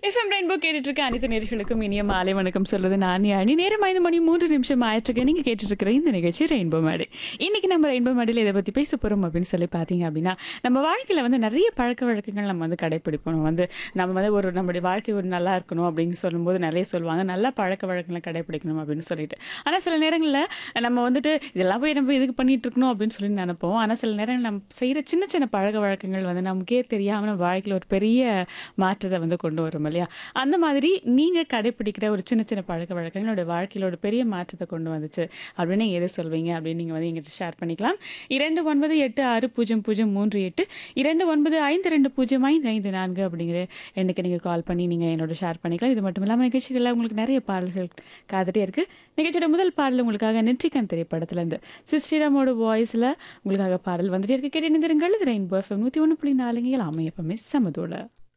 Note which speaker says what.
Speaker 1: FM rainbow கேட்டுட்டு இருக்க அனைத்து நேர்களுக்கும் இனிய மாலை வணக்கம் சொல்றது நான் அணி நேரம் ஐந்து மணி மூன்று நிமிஷம் ஆயிட்டு நீங்க கேட்டுட்டு இருக்கிற இந்த நிகழ்ச்சி ரெயின்போ மேடை இன்னைக்கு நம்ம ரெயின்போ மேடையில் இதை பத்தி பேச போறோம் அப்படின்னு சொல்லி பாத்தீங்க அப்படின்னா நம்ம வாழ்க்கையில வந்து நிறைய பழக்க வழக்கங்கள் நம்ம வந்து கடைபிடிப்போம் நம்ம வந்து நம்ம வந்து ஒரு நம்மளுடைய வாழ்க்கை ஒரு நல்லா இருக்கணும் அப்படின்னு சொல்லும்போது நிறைய சொல்லுவாங்க நல்ல பழக்க வழக்கங்களை கடைபிடிக்கணும் அப்படின்னு சொல்லிட்டு ஆனா சில நேரங்களில் நம்ம வந்துட்டு இதெல்லாம் போய் நம்ம இதுக்கு பண்ணிட்டு இருக்கணும் அப்படின்னு சொல்லி நினைப்போம் ஆனா சில நேரங்கள் நம்ம செய்யற சின்ன சின்ன பழக்க வழக்கங்கள் வந்து நமக்கே தெரியாம நம்ம வாழ்க்கையில ஒரு பெரிய மாற்றத்தை வந்து கொண்டு வரும் இல்லையா அந்த மாதிரி நீங்க கடைபிடிக்கிற ஒரு சின்ன சின்ன பழக்க வழக்கங்களோட வாழ்க்கையில ஒரு பெரிய மாற்றத்தை கொண்டு வந்துச்சு அப்படின்னு நீங்க எதை சொல்வீங்க அப்படின்னு நீங்க வந்து எங்கிட்ட ஷேர் பண்ணிக்கலாம் இரண்டு ஒன்பது எட்டு ஆறு பூஜ்ஜியம் பூஜ்ஜியம் மூன்று எட்டு இரண்டு ஒன்பது ஐந்து ரெண்டு பூஜ்ஜியம் ஐந்து ஐந்து நான்கு அப்படிங்கிற எண்ணுக்கு நீங்க கால் பண்ணி நீங்க என்னோட ஷேர் பண்ணிக்கலாம் இது மட்டும் இல்லாமல் நிகழ்ச்சிகளில் உங்களுக்கு நிறைய பாடல்கள் காத்துட்டே இருக்கு நிகழ்ச்சியோட முதல் பாடல் உங்களுக்காக நெற்றிக்கன் திரைப்படத்துல இருந்து சிஸ்டிராமோட வாய்ஸ்ல உங்களுக்காக பாடல் வந்துட்டே இருக்கு கேட்டு நிந்திருங்கள் இது ரெயின்போ எஃப்எம் நூத்தி ஒன்று புள்ளி நாலுங்க அமையப்பமே சமதோட